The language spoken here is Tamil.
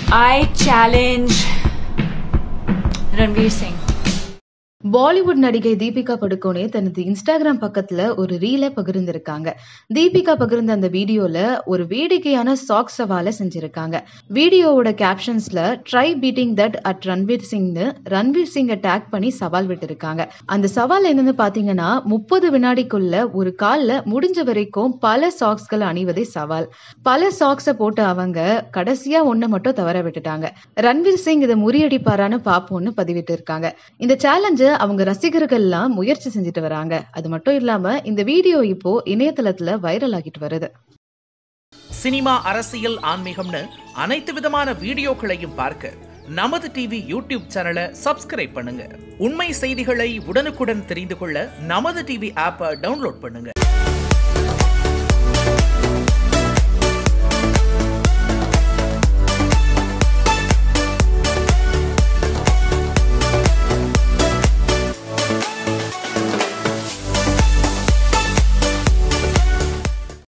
I challenge Ranveer Singh. Bollywood நடிகை தீபிகா படுகோனே தனது இன்ஸ்டாகிராம் பக்கத்துல ஒரு ரீல பகிர்ந்திருக்காங்க தீபிகா பகிர்ந்த அந்த வீடியோல ஒரு வேடிக்கையான சாக் சவாலை செஞ்சிருக்காங்க வீடியோவோட கேப்ஷன்ஸ்ல try beating that at Ranveer சிங்னு ரன்வீர் சிங்கை டேக் பண்ணி சவால் விட்டுருக்காங்க அந்த சவால் என்னன்னு பாத்தீங்கன்னா முப்பது வினாடிக்குள்ள ஒரு கால்ல முடிஞ்ச வரைக்கும் பல சாக்ஸ்கள் அணிவதே சவால் பல சாக்ஸ போட்டு அவங்க கடைசியா ஒண்ணு மட்டும் தவற விட்டுட்டாங்க ரன்வீர் சிங் இதை முறியடிப்பாரான்னு பாப்போம்னு பதிவிட்டு இருக்காங்க இந்த சேலஞ்ச அவங்க ரசிகர்கள்லாம் முயற்சி செஞ்சுட்டு வராங்க அது மட்டும் இல்லாம இந்த வீடியோ இப்போ இணையதளத்துல வைரல் ஆகிட்டு வருது சினிமா அரசியல் ஆன்மீகம்னு அனைத்து விதமான வீடியோக்களையும் பார்க்க நமது டிவி யூடியூப் சேனலை சப்ஸ்கிரைப் பண்ணுங்க உண்மை செய்திகளை உடனுக்குடன் தெரிந்து கொள்ள நமது டிவி ஆப்பை டவுன்லோட் பண்ணுங்க